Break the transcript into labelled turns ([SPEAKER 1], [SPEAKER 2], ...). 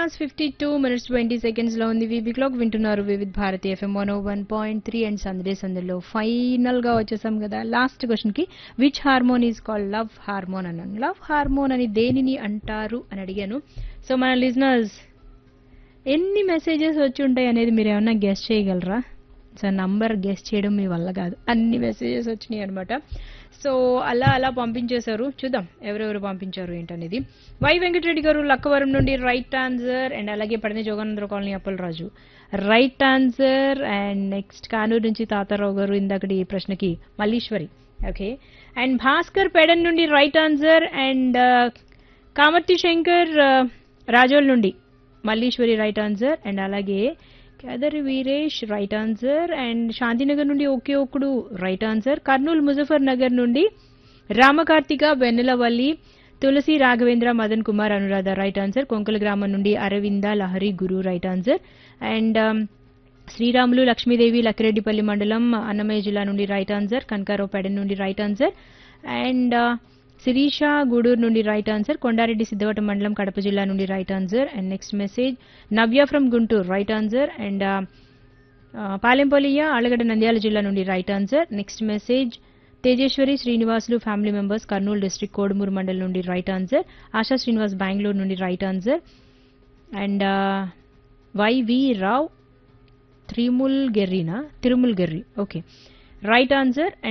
[SPEAKER 1] hours fifty two minutes twenty seconds లో ఉంది VB clock వింటున్నారు Vividh Bharati FM one one point three and సందే సందులో ఫైనల్ గా వచ్చేసాం కదా లాస్ట్ క్వశ్చన్ కి which hormone is called love hormone అన్నాను లవ్ హార్మోన్ అని దేనిని అంటారు అని అడిగాను సో మన లిజనర్స్ ఎన్ని మెసేజెస్ వచ్చి ఉంటాయి అనేది మీరు ఏమన్నా గెస్ట్ చేయగలరా సో నంబర్ గెస్ట్ చేయడం మీ వల్ల కాదు అన్ని మెసేజెస్ వచ్చినాయి అనమాట సో అలా అలా పంపించేశారు చూద్దాం ఎవరెవరు పంపించారు ఏంటనేది వై వెంకటరెడ్డి గారు లక్కవరం నుండి రైట్ ఆన్సర్ అండ్ అలాగే పడిన Joganandara colony Appalaraju right answer and next Kanuru నుంచి తాతారావు గారు ఇందాకటి ఈ ప్రశ్నకి మల్లీశ్వరి ఓకే అండ్ భాస్కర్ పెడన్ నుండి right answer and Kamarthi Shankar Razole నుండి మల్లీశ్వరి రైట్ ఆన్సర్ అండ్ అలాగే Kedari Veeresh right answer and Shanthinagar నుండి ఒకే ఒక్కడు రైట్ ఆన్సర్ కర్నూలు ముజఫర్ నగర్ నుండి రామకార్తిక వెన్నెలవల్లి తులసి రాఘవేంద్ర మదన్ కుమార్ అనురాధ రైట్ ఆన్సర్ కొంకల గ్రామం నుండి Aravinda Lahari Guru right answer and Sriramulu Lakshmidevi Lakkireddipalli మండలం అన్నమయ్య జిల్లా నుండి రైట్ ఆన్సర్ కనకారావు పెడన్ నుండి right answer and Sirisha Gudur నుండి రైట్ ఆన్సర్ కొండారెడ్డి సిద్ధవటం మండలం కడప జిల్లా నుండి right answer and next message Navya from Guntur right answer and పాలెంపల్లియ ఆలగడ్డ నంద్యాల జిల్లా నుండి right answer next message Tejeswari Srinivasulu family members Kurnool district Kodumur mandal నుండి రైట్ ఆన్సర్ ఆశా శ్రీనివాస్ బెంగళూరు నుండి right answer and YV Rao త్రిముల్ గెర్రీనా తిరుముల్ గెర్రీ ఓకే రైట్ ఆన్సర్